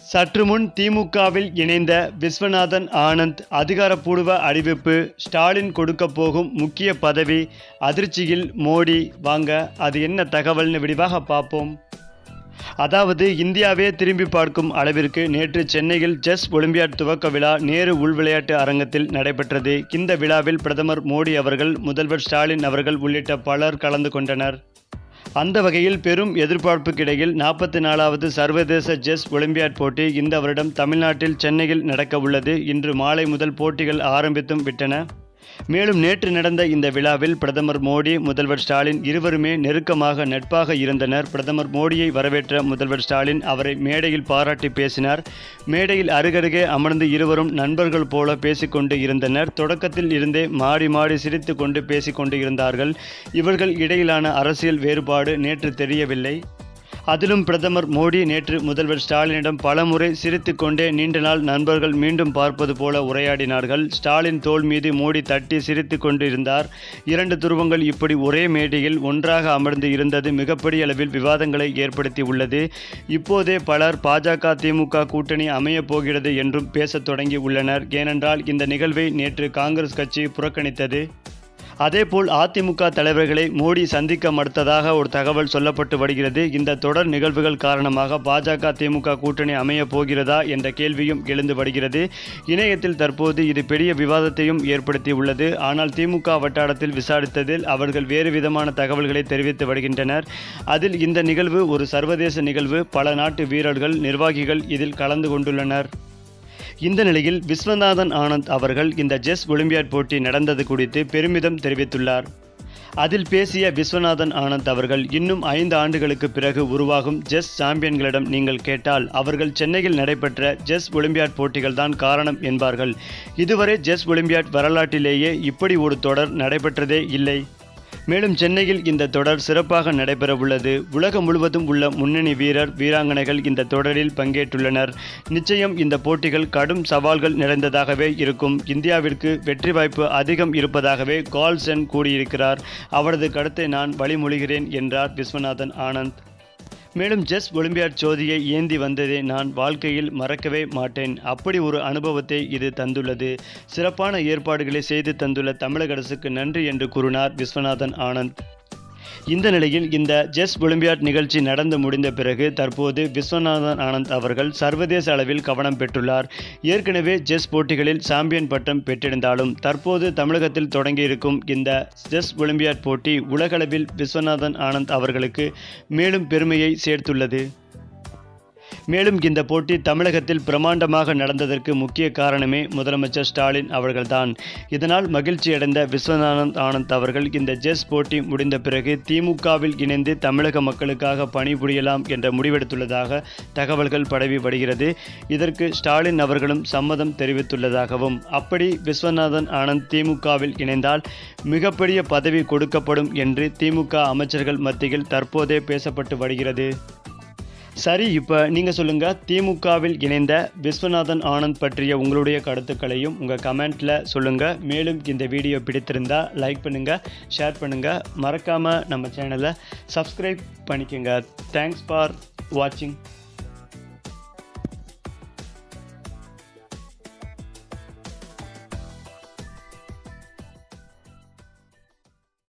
சற்று முன் திமுகவில் இணைந்த விஸ்வநாதன் ஆனந்த் அதிகாரப்பூர்வ அறிவிப்பு ஸ்டாலின் கொடுக்க போகும் முக்கிய பதவி அதிர்ச்சியில் மோடி வாங்க அது என்ன தகவல்னு விரிவாக பார்ப்போம் அதாவது இந்தியாவே திரும்பி பார்க்கும் அளவிற்கு நேற்று சென்னையில் செஸ் ஒலிம்பியாட் துவக்க விழா நேரு உள்விளையாட்டு அரங்கத்தில் நடைபெற்றது இந்த விழாவில் பிரதமர் மோடி அவர்கள் முதல்வர் ஸ்டாலின் அவர்கள் உள்ளிட்ட பலர் கலந்து கொண்டனர் அந்த வகையில் பெரும் எதிர்பார்ப்புக்கிடையில் நாற்பத்தி நாலாவது சர்வதேச செஸ் ஒலிம்பியாட் போட்டி இந்த வருடம் தமிழ்நாட்டில் சென்னையில் நடக்க உள்ளது இன்று மாலை முதல் போட்டிகள் ஆரம்பித்தும் விட்டன மேலும் நேற்று நடந்த இந்த விழாவில் பிரதமர் மோடி முதல்வர் ஸ்டாலின் இருவருமே நெருக்கமாக நட்பாக இருந்தனர் பிரதமர் மோடியை வரவேற்ற முதல்வர் ஸ்டாலின் அவரை மேடையில் பாராட்டி பேசினார் மேடையில் அருகருகே அமர்ந்து இருவரும் நண்பர்கள் போல பேசிக்கொண்டு இருந்தனர் தொடக்கத்தில் இருந்தே மாடி மாடி சிரித்து கொண்டு பேசிக்கொண்டு இருந்தார்கள் இவர்கள் இடையிலான அரசியல் வேறுபாடு நேற்று தெரியவில்லை அதிலும் பிரதமர் மோடி நேற்று முதல்வர் ஸ்டாலினிடம் பலமுறை சிரித்து கொண்டே நீண்ட நாள் நண்பர்கள் மீண்டும் பார்ப்பது போல உரையாடினார்கள் ஸ்டாலின் தோள் மீது மோடி தட்டி சிரித்து கொண்டு இருந்தார் இரண்டு துருவங்கள் இப்படி ஒரே மேடையில் ஒன்றாக அமர்ந்து இருந்தது மிகப்பெரிய அளவில் விவாதங்களை ஏற்படுத்தி உள்ளது இப்போதே பலர் பாஜக திமுக கூட்டணி அமையப் போகிறது என்றும் பேசத் தொடங்கி உள்ளனர் ஏனென்றால் இந்த நிகழ்வை நேற்று காங்கிரஸ் கட்சி புறக்கணித்தது அதேபோல் அதிமுக தலைவர்களை மோடி சந்திக்க மறுத்ததாக ஒரு தகவல் சொல்லப்பட்டு வருகிறது இந்த தொடர் நிகழ்வுகள் காரணமாக பாஜக திமுக கூட்டணி அமையப் போகிறதா என்ற கேள்வியும் எழுந்து வருகிறது இணையத்தில் தற்போது இது பெரிய விவாதத்தையும் ஏற்படுத்தி உள்ளது ஆனால் திமுக வட்டாரத்தில் விசாரித்ததில் அவர்கள் வேறு விதமான தகவல்களை தெரிவித்து வருகின்றனர் அதில் இந்த நிகழ்வு ஒரு சர்வதேச நிகழ்வு பல நாட்டு வீரர்கள் நிர்வாகிகள் இதில் கலந்து கொண்டுள்ளனர் இந்த நிலையில் விஸ்வநாதன் ஆனந்த் அவர்கள் இந்த செஸ் ஒலிம்பியாட் போட்டி நடந்தது குறித்து பெருமிதம் தெரிவித்துள்ளார் அதில் பேசிய விஸ்வநாதன் ஆனந்த் அவர்கள் இன்னும் ஐந்து ஆண்டுகளுக்கு பிறகு உருவாகும் செஸ் சாம்பியன்களிடம் நீங்கள் கேட்டால் அவர்கள் சென்னையில் நடைபெற்ற செஸ் ஒலிம்பியாட் போட்டிகள் தான் காரணம் என்பார்கள் இதுவரை செஸ் ஒலிம்பியாட் வரலாற்றிலேயே இப்படி ஒரு தொடர் நடைபெற்றதே இல்லை மேலும் சென்னையில் இந்த தொடர் சிறப்பாக நடைபெற உள்ளது உலகம் முழுவதும் உள்ள முன்னணி வீரர் வீராங்கனைகள் இந்த தொடரில் பங்கேற்றுள்ளனர் நிச்சயம் இந்த போட்டிகள் கடும் சவால்கள் நிறைந்ததாகவே இருக்கும் இந்தியாவிற்கு வெற்றி வாய்ப்பு அதிகம் இருப்பதாகவே கால்சன் கூறியிருக்கிறார் அவரது கருத்தை நான் வழிமொழிகிறேன் என்றார் விஸ்வநாதன் ஆனந்த் மேலும் செஸ் ஒலிம்பியாட் ஜோதியை ஏந்தி வந்ததை நான் வாழ்க்கையில் மறக்கவே மாட்டேன் அப்படி ஒரு அனுபவத்தை இது தந்துள்ளது சிறப்பான ஏற்பாடுகளை செய்து தந்துள்ள தமிழக அரசுக்கு நன்றி என்று கூறினார் விஸ்வநாதன் ஆனந்த் இந்த நிலையில் இந்த செஸ் ஒலிம்பியாட் நிகழ்ச்சி நடந்து முடிந்த பிறகு தற்போது விஸ்வநாதன் ஆனந்த் அவர்கள் சர்வதேச அளவில் கவனம் பெற்றுள்ளார் ஏற்கனவே செஸ் போட்டிகளில் சாம்பியன் பட்டம் பெற்றிருந்தாலும் தற்போது தமிழகத்தில் தொடங்கியிருக்கும் இந்த செஸ் ஒலிம்பியாட் போட்டி உலகளவில் விஸ்வநாதன் ஆனந்த் அவர்களுக்கு மேலும் பெருமையை சேர்த்துள்ளது மேலும் இந்த போட்டி தமிழகத்தில் பிரமாண்டமாக நடந்ததற்கு முக்கிய காரணமே முதலமைச்சர் ஸ்டாலின் அவர்கள்தான் இதனால் மகிழ்ச்சியடைந்த விஸ்வநாதன் ஆனந்த் அவர்கள் இந்த செஸ் போட்டி முடிந்த பிறகு திமுகவில் இணைந்து தமிழக மக்களுக்காக பணிபுரியலாம் என்ற முடிவெடுத்துள்ளதாக தகவல்கள் பரவி வருகிறது இதற்கு ஸ்டாலின் அவர்களும் சம்மதம் தெரிவித்துள்ளதாகவும் அப்படி விஸ்வநாதன் ஆனந்த் திமுகவில் இணைந்தால் மிகப்பெரிய பதவி கொடுக்கப்படும் என்று திமுக அமைச்சர்கள் மத்தியில் தற்போதே பேசப்பட்டு வருகிறது சரி இப்போ நீங்கள் சொல்லுங்கள் திமுகவில் இணைந்த விஸ்வநாதன் ஆனந்த் பற்றிய உங்களுடைய கருத்துக்களையும் உங்கள் கமெண்ட்டில் சொல்லுங்கள் மேலும் இந்த வீடியோ பிடித்திருந்தால் லைக் பண்ணுங்கள் ஷேர் பண்ணுங்கள் மறக்காமல் நம்ம சேனலை சப்ஸ்கிரைப் பண்ணிக்கோங்க தேங்க்ஸ் ஃபார் வாட்சிங்